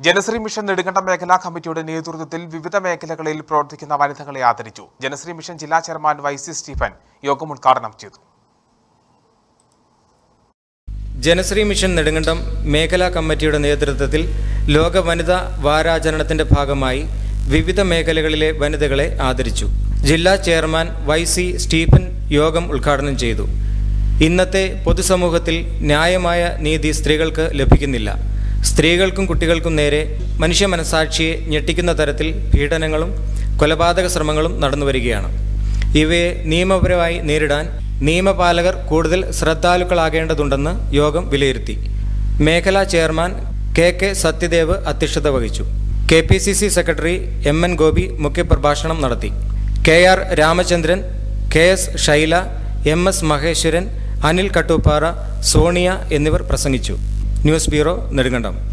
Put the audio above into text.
Janasree mission Nedumkandam മേഖലാ കമ്മിറ്റിയുടെ നേതൃത്വത്തിൽ വിവിധ മേഖലകളിൽ പ്രവർത്തിക്കുന്ന വനിതകളെ ആദരിച്ചു ജനശ്രീ മിഷൻ ജില്ലാ ചെയർമാൻ വൈ സി സ്റ്റീഫൻ യോഗം ഉദ്ഘാടനം ചെയ്തു ജനശ്രീ മിഷൻ നെടുങ്കണ്ടം മേഖലാ കമ്മിറ്റിയുടെ നേതൃത്വത്തിൽ ലോക വനിതാ വാരാചരണത്തിന്റെ ഭാഗമായി വിവിധ മേഖലകളിലെ വനിതകളെ ആദരിച്ചു ജില്ലാ ചെയർമാൻ വൈ സി സ്റ്റീഫൻ യോഗം ഉദ്ഘാടനം ചെയ്തു ഇന്നത്തെ പൊതുസമൂഹത്തിൽ ന്യായമായ നീതി സ്ത്രീകൾക്ക് ലഭിക്കുന്നില്ല സ്ത്രീകൾക്കും കുട്ടികൾക്കും നേരെ മനുഷ്യ മനസാക്ഷിയെ ഞെട്ടിക്കുന്ന തരത്തിൽ പീഡനങ്ങളും കൊലപാതക ശ്രമങ്ങളും നടന്നുവരികയാണ് ഇവയെ നിയമപരമായി നേരിടാൻ നിയമപാലകർ കൂടുതൽ ശ്രദ്ധാലുക്കളാകേണ്ടതുണ്ടെന്ന് യോഗം വിലയിരുത്തി മേഖലാ ചെയർമാൻ കെ കെ സത്യദേവ് അധ്യക്ഷത വഹിച്ചു K P C C secretary M N Gopi മുഖ്യപ്രഭാഷണം നടത്തി K R Ramachandran K S Shaila M S Maheswaran Anil Kattooppara Sonia എന്നിവർ പ്രസംഗിച്ചു ന്യൂസ് ബ്യൂറോ നെടുങ്കണ്ടം